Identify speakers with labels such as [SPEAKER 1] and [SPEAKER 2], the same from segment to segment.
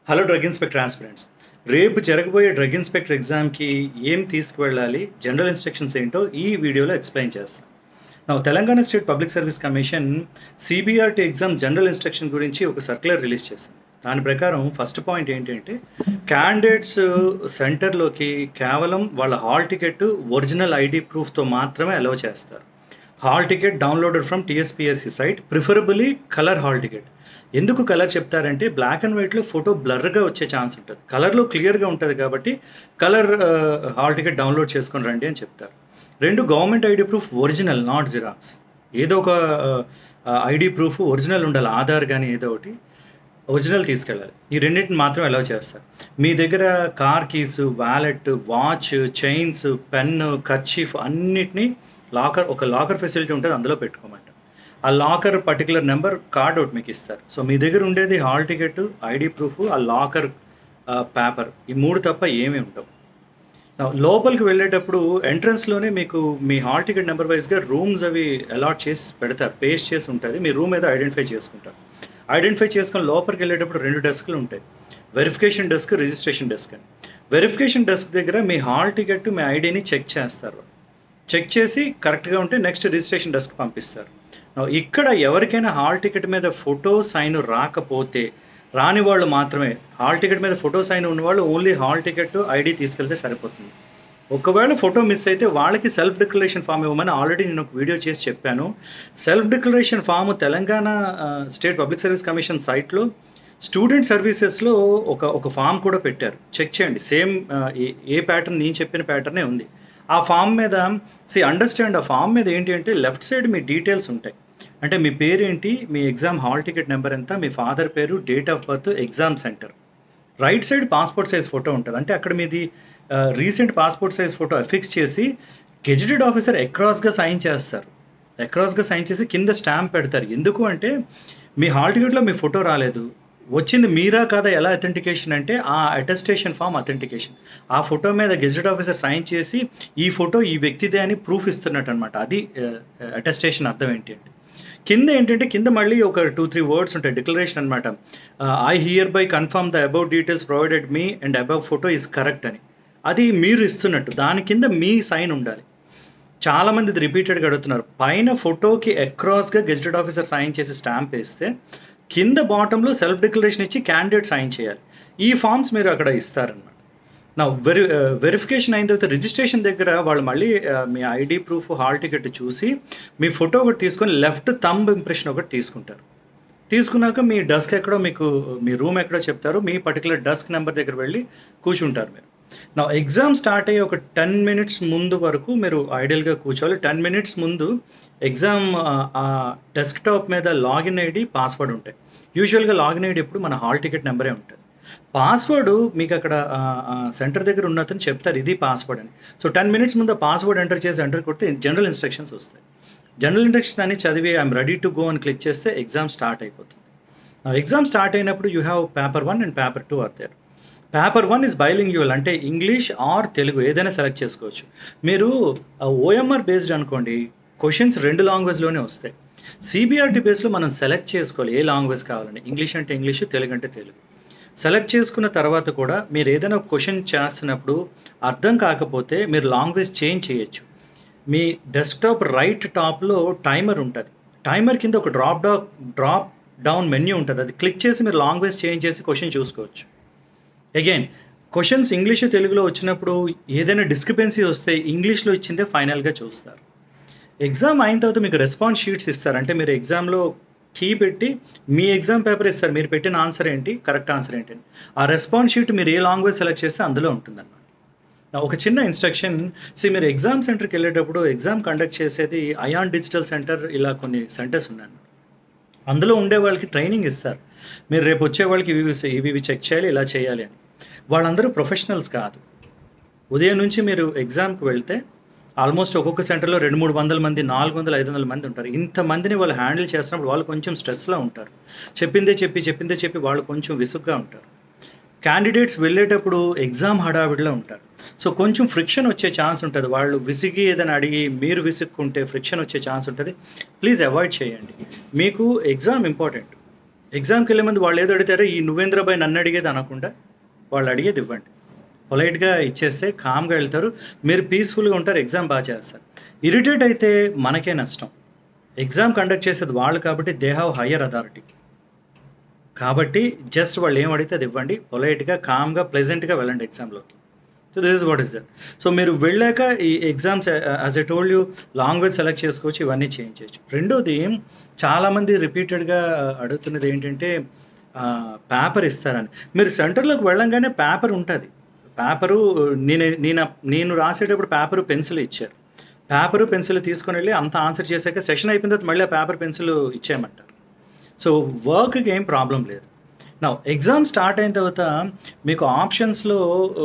[SPEAKER 1] hello drug inspector aspirants రేపు జరగబోయే drug inspector ఎగ్జామ్కి ఏం తీసుకువెళ్ళాలి జనరల్ ఇన్స్ట్రక్షన్స్ ఏంటో ఈ వీడియోలో ఎక్స్ప్లెయిన్ చేస్తాను నా Telangana state public service commission CBRT exam general instruction గురించి ఒక సర్క్యులర్ రిలీజ్ చేసింది దాని ప్రకారం ఫస్ట్ పాయింట్ ఏంటంటే క్యాండిడేట్స్ సెంటర్లోకి కేవలం వాళ్ళ హాల్ టికెట్ ఒరిజినల్ ఐడి ప్రూఫ్తో మాత్రమే అలౌ చేస్తారు hall ticket downloaded from TSPSC site preferably colour hall ticket ఎందుకు కలర్ చెప్తారంటే బ్లాక్ అండ్ వైట్లో ఫోటో బ్లర్గా వచ్చే ఛాన్స్ ఉంటుంది కలర్లో క్లియర్గా ఉంటుంది కాబట్టి కలర్ హాల్ టికెట్ డౌన్లోడ్ చేసుకొని రండి అని చెప్తారు రెండు government ID proof original not xerox ఏదో ఒక ఐడి ప్రూఫ్ ఒరిజినల్ ఉండాలి ఆధార్ కానీ ఏదో ఒకటి ఒరిజినల్ తీసుకెళ్ళాలి ఈ రెండింటిని మాత్రం అలౌ చేస్తారు మీ దగ్గర car keys wallet watch chains pen kerchief అన్నిటినీ లాకర్ ఒక లాకర్ ఫెసిలిటీ ఉంటుంది అందులో పెట్టుకోమంట ఆ లాకర్ పర్టికులర్ నెంబర్ కార్డ్ ఒకటి మీకు ఇస్తారు సో మీ దగ్గర ఉండేది హాల్ టికెట్ ఐడి ప్రూఫ్ ఆ లాకర్ పేపర్ ఈ మూడు తప్ప ఏమీ ఉండవు లోపలికి వెళ్ళేటప్పుడు ఎంట్రన్స్లోనే మీకు మీ హాల్ టికెట్ నెంబర్ వైజ్గా రూమ్స్ అవి అలాట్ చేసి పెడతారు పేస్ట్ చేసి ఉంటుంది మీ రూమ్ ఏదో ఐడెంటిఫై చేసుకుంటారు ఐడెంటిఫై చేసుకొని లోపలికి వెళ్ళేటప్పుడు రెండు డెస్క్లు ఉంటాయి వెరిఫికేషన్ డెస్క్ రిజిస్ట్రేషన్ డెస్క్ అని వెరిఫికేషన్ డెస్క్ దగ్గర మీ హాల్ టికెట్ మీ ఐడిని చెక్ చేస్తారు చెక్ చేసి కరెక్ట్గా ఉంటే నెక్స్ట్ రిజిస్ట్రేషన్ డెస్క్ పంపిస్తారు ఇక్కడ ఎవరికైనా హాల్ టికెట్ మీద ఫోటో సైన్ రాకపోతే రాని వాళ్ళు మాత్రమే హాల్ టికెట్ మీద ఫోటో సైన్ ఉన్నవాళ్ళు ఓన్లీ హాల్ టికెట్ ఐడి తీసుకెళ్తే సరిపోతుంది ఒకవేళ ఫోటో మిస్ అయితే వాళ్ళకి సెల్ఫ్ డిక్లరేషన్ ఫామ్ ఇవ్వమని ఆల్రెడీ నేను ఒక వీడియో చేసి చెప్పాను self declaration form Telangana state public service commission సైట్లో స్టూడెంట్ సర్వీసెస్లో ఒక ఒక ఫామ్ కూడా పెట్టారు చెక్ చేయండి సేమ్ ఏ ప్యాటర్న్ నేను చెప్పిన ప్యాటర్నే ఉంది ఆ ఫామ్ మీద సి అండర్స్టాండ్ ఆ ఫామ్ మీద ఏంటి అంటే లెఫ్ట్ సైడ్ మీ డీటెయిల్స్ ఉంటాయి అంటే మీ పేరేంటి మీ ఎగ్జామ్ హాల్ టికెట్ నెంబర్ ఎంత మీ ఫాదర్ పేరు date of birth exam centre right side passport size photo ఉంటుంది అంటే అక్కడ మీది recent passport size photo fix చేసి గెజిటెడ్ ఆఫీసర్ అక్రాస్గా సైన్ చేస్తారు అక్రాస్గా సైన్ చేసి కింద స్టాంప్ పెడతారు ఎందుకు అంటే మీ హాల్ టికెట్లో మీ ఫోటో రాలేదు వచ్చింది మీరా కాదా ఎలా అథెంటికేషన్ అంటే ఆ అటెస్టేషన్ ఫామ్ అథెంటికేషన్ ఆ ఫోటో మీద గెజిటెడ్ ఆఫీసర్ సైన్ చేసి ఈ ఫోటో ఈ వ్యక్తిదే అని ప్రూఫ్ ఇస్తున్నట్టు అనమాట అది అటెస్టేషన్ అర్థం ఏంటి అంటే కింద ఏంటంటే కింద మళ్ళీ ఒక టూ త్రీ వర్డ్స్ ఉంటాయి డిక్లరేషన్ అనమాట I hereby confirm the above details provided me and above photo is correct అని అది మీరు ఇస్తున్నట్టు దాని కింద మీ సైన్ ఉండాలి చాలామంది ఇది రిపీటెడ్గా అడుగుతున్నారు పైన ఫోటోకి అక్రాస్గా గెజిటెడ్ ఆఫీసర్ సైన్ చేసి స్టాంప్ వేస్తే కింద బాటంలో సెల్ఫ్ డిక్లరేషన్ ఇచ్చి క్యాండిడేట్ సైన్ చేయాలి ఈ ఫామ్స్ మీరు అక్కడ ఇస్తారనమాట నా వెరి వెరిఫికేషన్ అయిన తర్వాత రిజిస్ట్రేషన్ దగ్గర వాళ్ళు మళ్ళీ మీ ఐడి ప్రూఫ్ హాల్ టికెట్ చూసి మీ ఫోటో ఒకటి తీసుకొని లెఫ్ట్ థంబ్ ఇంప్రెషన్ ఒకటి తీసుకుంటారు తీసుకున్నాక మీ డెస్క్ ఎక్కడో మీకు మీ రూమ్ ఎక్కడో చెప్తారు మీ పర్టికులర్ డెస్క్ నెంబర్ దగ్గర వెళ్ళి కూర్చుంటారు మీరు నా ఎగ్జామ్ స్టార్ట్ అయ్యి ఒక టెన్ మినిట్స్ ముందు వరకు మీరు ఐడియల్గా కూర్చోవాలి టెన్ మినిట్స్ ముందు ఎగ్జామ్ డెస్క్టాప్ మీద లాగిన్ ఐడి పాస్వర్డ్ ఉంటాయి యూజువల్గా లాగిన్ ఐడి ఎప్పుడు మన హాల్ టికెట్ నెంబరే ఉంటుంది పాస్వర్డ్ మీకు అక్కడ సెంటర్ దగ్గర ఉన్నతని చెప్తారు ఇది పాస్వర్డ్ అని సో టెన్ మినిట్స్ ముందు పాస్వర్డ్ ఎంటర్ చేసి ఎంటర్ కొడితే జనరల్ ఇన్స్ట్రక్షన్స్ వస్తాయి జనరల్ ఇన్స్ట్రక్షన్ అని చదివి ఐఎమ్ రెడీ టు గో అని క్లిక్ చేస్తే ఎగ్జామ్ స్టార్ట్ అయిపోతుంది ఎగ్జామ్ స్టార్ట్ అయినప్పుడు you have paper one and paper two are there paper one is bilingual అంటే ఇంగ్లీష్ ఆర్ తెలుగు ఏదైనా సెలెక్ట్ చేసుకోవచ్చు మీరు ఓఎంఆర్ బేస్డ్ అనుకోండి క్వశ్చన్స్ రెండు లాంగ్వేజ్లోనే వస్తాయి సిబిఆర్టీ బేస్లో మనం సెలెక్ట్ చేసుకోవాలి ఏ లాంగ్వేజ్ కావాలని ఇంగ్లీష్ అంటే ఇంగ్లీష్ తెలుగు అంటే తెలుగు సెలెక్ట్ చేసుకున్న తర్వాత కూడా మీరు ఏదైనా క్వశ్చన్ చేస్తున్నప్పుడు అర్థం కాకపోతే మీరు లాంగ్వేజ్ చేంజ్ చేయొచ్చు మీ డెస్క్టాప్ రైట్ టాప్లో టైమర్ ఉంటుంది టైమర్ కింద ఒక డ్రాప్ డా డ్రాప్ డౌన్ మెన్యూ ఉంటుంది అది క్లిక్ చేసి మీరు లాంగ్వేజ్ చేంజ్ చేసి క్వశ్చన్ చూసుకోవచ్చు అగైన్ క్వశ్చన్స్ ఇంగ్లీష్ తెలుగులో వచ్చినప్పుడు ఏదైనా డిస్క్రిపెన్సీ వస్తే ఇంగ్లీష్లో ఇచ్చిందే ఫైనల్గా చూస్తారు ఎగ్జామ్ అయిన తర్వాత మీకు రెస్పాన్స్ షీట్స్ ఇస్తారు అంటే మీరు ఎగ్జామ్లో కీ పెట్టి మీ ఎగ్జామ్ పేపర్ ఇస్తారు మీరు పెట్టిన ఆన్సర్ ఏంటి కరెక్ట్ ఆన్సర్ ఏంటి ఆ రెస్పాన్స్ షీట్ మీరు ఏ లాంగ్వేజ్ సెలెక్ట్ చేస్తే అందులో ఉంటుందన్నమాట ఒక చిన్న ఇన్స్ట్రక్షన్ సి మీరు ఎగ్జామ్ సెంటర్కి వెళ్ళేటప్పుడు ఎగ్జామ్ కండక్ట్ చేసేది అయాన్ డిజిటల్ సెంటర్ ఇలా కొన్ని సెంటర్స్ ఉన్నాయి అందులో ఉండే వాళ్ళకి ట్రైనింగ్ ఇస్తారు మీరు రేపు వచ్చే వాళ్ళకి ఇవి ఇవి ఇవి చెక్ చేయాలి ఇలా చేయాలి అని వాళ్ళందరూ ప్రొఫెషనల్స్ కాదు ఉదయం నుంచి మీరు ఎగ్జామ్కి వెళ్తే ఆల్మోస్ట్ ఒక్కొక్క సెంటర్లో రెండు మూడు వందల మంది నాలుగు వందల ఐదు వందల మంది ఉంటారు ఇంతమందిని వాళ్ళు హ్యాండిల్ చేస్తున్నప్పుడు వాళ్ళు కొంచెం స్ట్రెస్లో ఉంటారు చెప్పిందే చెప్పి చెప్పిందే చెప్పి వాళ్ళు కొంచెం విసుగ్గా ఉంటారు క్యాండిడేట్స్ వెళ్ళేటప్పుడు ఎగ్జామ్ హడావిడిలో ఉంటారు సో కొంచెం ఫ్రిక్షన్ వచ్చే ఛాన్స్ ఉంటుంది వాళ్ళు విసిగి ఏదైనా అడిగి మీరు విసుక్కుంటే ఫ్రిక్షన్ వచ్చే ఛాన్స్ ఉంటుంది ప్లీజ్ అవాయిడ్ చేయండి మీకు ఎగ్జామ్ ఇంపార్టెంట్ ఎగ్జామ్కి వెళ్ళే ముందు వాళ్ళు ఏదో అడిగారో ఈ నువ్వేంద్రబాయ్ నన్ను అడిగేది అనకుండా వాళ్ళు అడిగేది ఇవ్వండి పొలైట్గా ఇచ్చేస్తే కామ్గా వెళ్తారు మీరు పీస్ఫుల్గా ఉంటారు ఎగ్జామ్ బాగా చేస్తారు ఇరిటేట్ అయితే మనకే నష్టం ఎగ్జామ్ కండక్ట్ చేసేది వాళ్ళు కాబట్టి దే హ్యావ్ హయ్యర్ అథారిటీ కాబట్టి జస్ట్ వాళ్ళు ఏం అడిగితే అది ఇవ్వండి పొలైట్గా కామ్గా ప్లెజెంట్గా వెళ్ళండి ఎగ్జామ్లోకి so this is what is that so మీరు వెళ్ళాక ఈ exams as a told you language select చేసుకోవచ్చు ఇవన్నీ చేంజ్ చేయొచ్చు రెండోది చాలామంది రిపీటెడ్గా అడుగుతున్నది ఏంటంటే పేపర్ ఇస్తారని మీరు సెంటర్లోకి వెళ్ళంగానే పేపర్ ఉంటుంది పేపరు నేను నేను నేను రాసేటప్పుడు పేపరు పెన్సిల్ ఇచ్చారు పేపరు పెన్సిల్ తీసుకొని వెళ్ళి అంత ఆన్సర్ చేశాక సెషన్ అయిపోయిన తర్వాత మళ్ళీ ఆ పేపర్ పెన్సిల్ ఇచ్చేయమంటారు సో వర్క్కి ఏం ప్రాబ్లం లేదు నా ఎగ్జామ్ స్టార్ట్ అయిన తర్వాత మీకు ఆప్షన్స్లో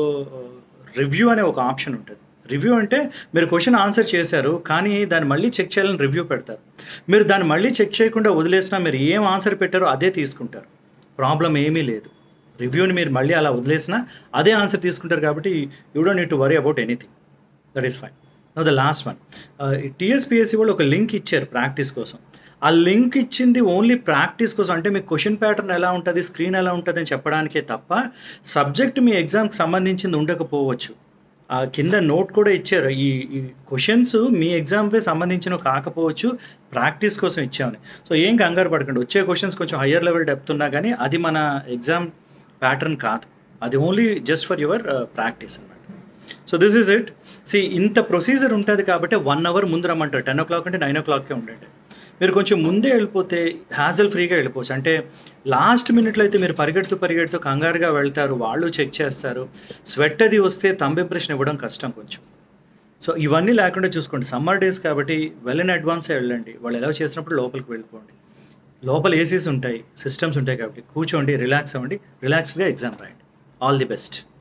[SPEAKER 1] రివ్యూ అనే ఒక ఆప్షన్ ఉంటుంది రివ్యూ అంటే మీరు క్వశ్చన్ ఆన్సర్ చేశారు కానీ దాన్ని మళ్ళీ చెక్ చేయాలని రివ్యూ పెడతారు మీరు దాన్ని మళ్ళీ చెక్ చేయకుండా వదిలేసినా మీరు ఏం ఆన్సర్ పెట్టారో అదే తీసుకుంటారు ప్రాబ్లం ఏమీ లేదు రివ్యూని మీరు మళ్ళీ అలా వదిలేసినా అదే ఆన్సర్ తీసుకుంటారు కాబట్టి you don't need to worry about anything that is fine no the last one TSPSC వాళ్ళు ఒక లింక్ ఇచ్చారు ప్రాక్టీస్ కోసం ఆ లింక్ ఇచ్చింది ఓన్లీ ప్రాక్టీస్ కోసం అంటే మీ క్వశ్చన్ ప్యాటర్న్ ఎలా ఉంటుంది స్క్రీన్ ఎలా ఉంటుంది అని చెప్పడానికే తప్ప సబ్జెక్ట్ మీ ఎగ్జామ్కి సంబంధించింది ఉండకపోవచ్చు ఆ కింద నోట్ కూడా ఇచ్చారు ఈ ఈ క్వశ్చన్స్ మీ ఎగ్జామ్కి సంబంధించిన కాకపోవచ్చు ప్రాక్టీస్ కోసం ఇచ్చామని సో ఏం కంగారు పడకండి వచ్చే క్వశ్చన్స్ కొంచెం హయ్యర్ లెవెల్ డెప్త్ ఉన్నా కానీ అది మన ఎగ్జామ్ ప్యాటర్న్ కాదు అది only just for your practice అనమాట so this is it see ఇంత ప్రొసీజర్ ఉంటుంది కాబట్టి వన్ అవర్ ముందు రమ్మంటారు టెన్ ఓ క్లాక్ అంటే నైన్ ఓ క్లాక్కే ఉండండి మీరు కొంచెం ముందే వెళ్ళిపోతే హ్యాజల్ ఫ్రీగా వెళ్ళిపోవచ్చు అంటే లాస్ట్ మినిట్లో అయితే మీరు పరిగెడుతూ పరిగెడుతూ కంగారుగా వెళ్తారు వాళ్ళు చెక్ చేస్తారు స్వెట్ అది వస్తే తంబ్ ఇంప్రెషన్ ఇవ్వడం కష్టం కొంచెం సో ఇవన్నీ లేకుండా చూసుకోండి సమ్మర్ డేస్ కాబట్టి వెల్ ఇన్ అడ్వాన్సే వెళ్ళండి వాళ్ళు ఎలా చేసినప్పుడు లోపలికి వెళ్ళిపోండి లోపల ఏసీస్ ఉంటాయి సిస్టమ్స్ ఉంటాయి కాబట్టి కూర్చోండి రిలాక్స్ అవ్వండి రిలాక్స్గా ఎగ్జామ్ రాయండి ఆల్ ది బెస్ట్